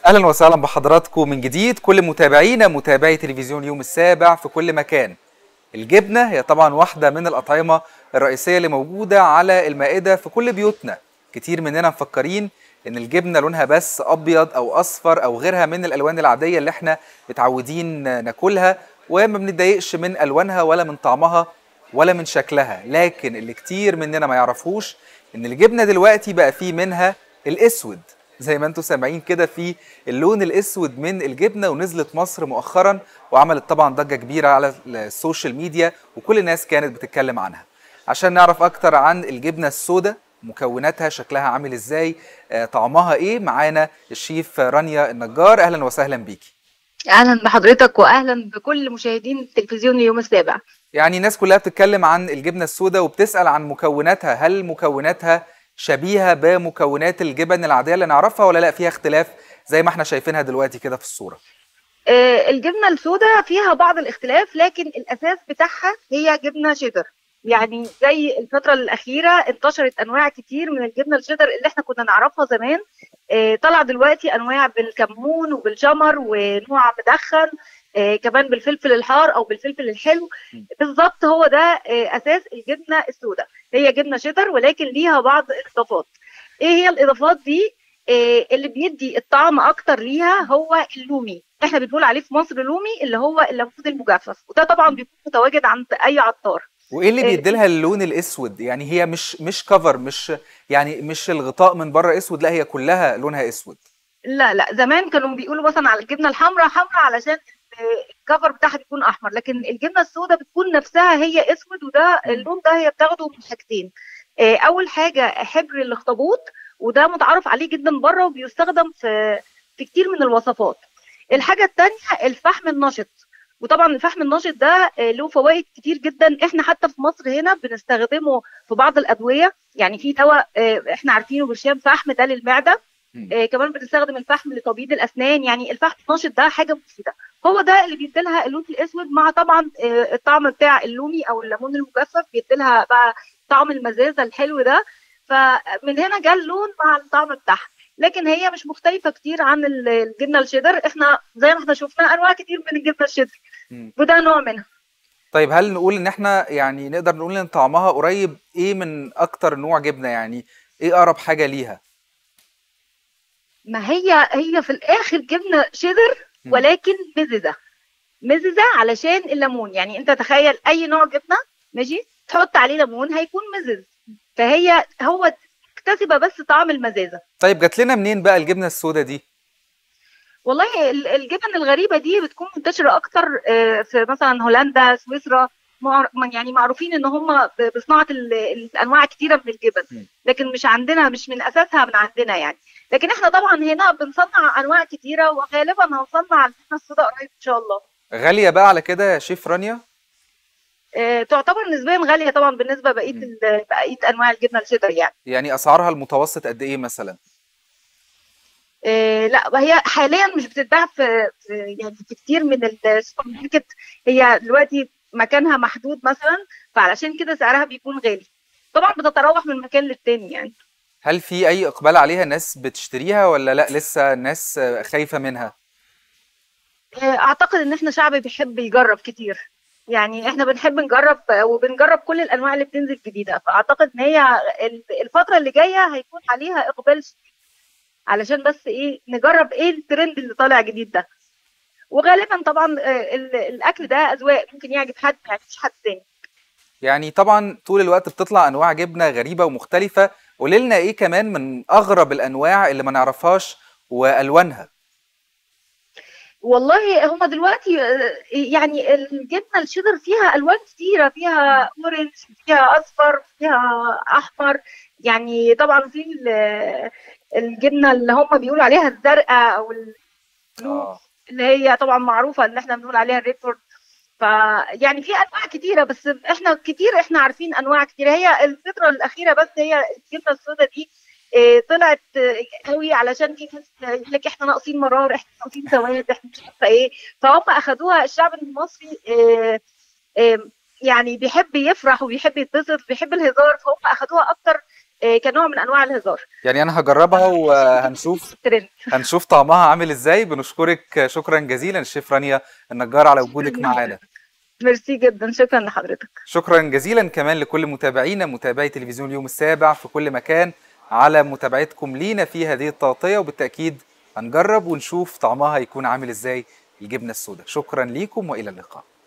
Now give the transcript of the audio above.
اهلا وسهلا بحضراتكم من جديد كل متابعينا متابعي تلفزيون يوم السابع في كل مكان الجبنه هي طبعا واحده من الاطعمه الرئيسيه اللي موجوده على المائده في كل بيوتنا كتير مننا مفكرين ان الجبنه لونها بس ابيض او اصفر او غيرها من الالوان العاديه اللي احنا متعودين ناكلها وما بنتضايقش من الوانها ولا من طعمها ولا من شكلها لكن اللي كتير مننا ما يعرفوش ان الجبنه دلوقتي بقى فيه منها الاسود زي ما انتم سامعين كده في اللون الاسود من الجبنه ونزلت مصر مؤخرا وعملت طبعا ضجه كبيره على السوشيال ميديا وكل الناس كانت بتتكلم عنها عشان نعرف اكتر عن الجبنه السوداء مكوناتها شكلها عامل ازاي آه، طعمها ايه معانا الشيف رانيا النجار اهلا وسهلا بيكي اهلا بحضرتك واهلا بكل مشاهدين تلفزيون اليوم السابع يعني الناس كلها بتتكلم عن الجبنه السوداء وبتسال عن مكوناتها هل مكوناتها شبيهه بمكونات الجبن العاديه اللي نعرفها ولا لا فيها اختلاف زي ما احنا شايفينها دلوقتي كده في الصوره آه، الجبنه السوداء فيها بعض الاختلاف لكن الاساس بتاعها هي جبنه شيدر يعني زي الفتره الاخيره انتشرت انواع كتير من الجبنه الشيدر اللي احنا كنا نعرفها زمان آه، طلع دلوقتي انواع بالكمون وبالجمر ونوع مدخن آه، كمان بالفلفل الحار او بالفلفل الحلو بالظبط هو ده آه، اساس الجبنه السوداء هي جبنه شيدر ولكن ليها بعض الاضافات ايه هي الاضافات دي آه، اللي بيدي الطعم اكتر ليها هو اللومي احنا بنقول عليه في مصر لومي اللي هو الليمون المجفف وده طبعا بيكون متواجد عند اي عطار وايه اللي إيه. بيدي لها اللون الاسود يعني هي مش مش كفر مش يعني مش الغطاء من بره اسود لا هي كلها لونها اسود لا لا زمان كانوا بيقولوا مثلا على الجبنه الحمراء حمراء علشان آه، الكفر بتاعها بيكون احمر لكن الجبنه السوداء بتكون نفسها هي اسود وده اللون ده هي بتاخده من حاجتين آه، اول حاجه حبر الاخطبوط وده متعارف عليه جدا بره وبيستخدم في في كتير من الوصفات الحاجه الثانيه الفحم النشط وطبعا الفحم النشط ده آه، له فوائد كتير جدا احنا حتى في مصر هنا بنستخدمه في بعض الادويه يعني في دواء آه، احنا عارفينه بالشام فحم ده للمعده مم. آه، كمان بنستخدم الفحم لتبييض الاسنان يعني الفحم النشط ده حاجه مفيده هو ده اللي بيديلها اللون الاسود مع طبعا آه، الطعم بتاع اللومي او الليمون المجفف بيديلها بقى طعم المزازه الحلو ده فمن هنا جه اللون مع الطعم بتاعها لكن هي مش مختلفه كتير عن ال- الجبنه الشيدر احنا زي ما احنا شفنا انواع كتير من الجبنه الشيدر مم. وده نوع منها طيب هل نقول ان احنا يعني نقدر نقول ان طعمها قريب ايه من اكتر نوع جبنه يعني ايه اقرب حاجه ليها ما هي هي في الاخر جبنه شيدر مم. ولكن مززه مززه علشان الليمون يعني انت تخيل اي نوع جبنه ماشي تحط عليه ليمون هيكون مزز فهي هو اكتسب بس طعم المزازه طيب جات لنا منين بقى الجبنه السوداء دي والله ال- الجبن الغريبه دي بتكون منتشره اكتر آه، في مثلا هولندا سويسرا مع- يعني معروفين ان هم ب- بصناعه ال- الانواع كتيره من الجبن مم. لكن مش عندنا مش من اساسها من عندنا يعني لكن احنا طبعا هنا بنصنع انواع كتيره وغالبا هنصنع الجبنه السوداء قريب ان شاء الله غاليه بقى على كده يا شيف رانيا آه، تعتبر نسبيا غاليه طبعا بالنسبه بقيه مم. ال- بقيه انواع الجبنه الشيدر يعني يعني اسعارها المتوسط قد ايه مثلا آه، لا هي حاليا مش بتتباع في في- يعني في كتير من السوبر ماركت هي دلوقتي مكانها محدود مثلا فعلشان كده سعرها بيكون غالي طبعا بتتراوح من مكان للتاني يعني هل في اي اقبال عليها ناس بتشتريها ولا لا لسه الناس آه، خايفه منها آه، اعتقد ان احنا شعب بيحب يجرب كتير يعني احنا بنحب نجرب آه، وبنجرب كل الانواع اللي بتنزل جديده فاعتقد ان هي ال- الفتره اللي جايه هيكون عليها اقبال شديد علشان بس ايه نجرب ايه الترند اللي طالع جديد ده وغالبا طبعا آه، ال- الاكل ده اذواق ممكن يعجب حد ما يعجبش حد تاني يعني طبعا طول الوقت بتطلع انواع جبنه غريبه ومختلفه قولي لنا ايه كمان من اغرب الانواع اللي ما نعرفهاش والوانها والله هما دلوقتي آه، يعني الجبنه الشيدر فيها الوان كتيره فيها اورنج فيها اصفر فيها احمر يعني طبعا في ال- الجبنه اللي هم بيقولوا عليها الزرقاء او البلو اه اللي هي طبعا معروفه اللي احنا بنقول عليها الريدفورد فيعني في انواع كتيره بس احنا كتير احنا عارفين انواع كتيره هي الفتره الاخيره بس هي الجبنه السوداء دي إيه، طلعت آه، قوي علشان في ناس يقول لك احنا ناقصين مرار احنا ناقصين سواد احنا مش عارفه ايه فهم اخدوها الشعب المصري إيه، إيه، يعني بيحب يفرح وبيحب يتبسط بيحب الهزار فهم اخدوها اكتر آه، كنوع من انواع الهزار يعني انا هجربها وهنشوف ترند هنشوف طعمها عامل ازاي بنشكرك شكرا جزيلا الشيف رانيا النجار على وجودك معانا ميرسي جدا شكرا لحضرتك شكرا جزيلا كمان لكل متابعينا متابعي تلفزيون اليوم السابع في كل مكان على متابعتكم لينا في هذه التغطية وبالتأكيد هنجرب ونشوف طعمها هيكون عامل ازاي الجبنة السوداء شكرا ليكم وإلى اللقاء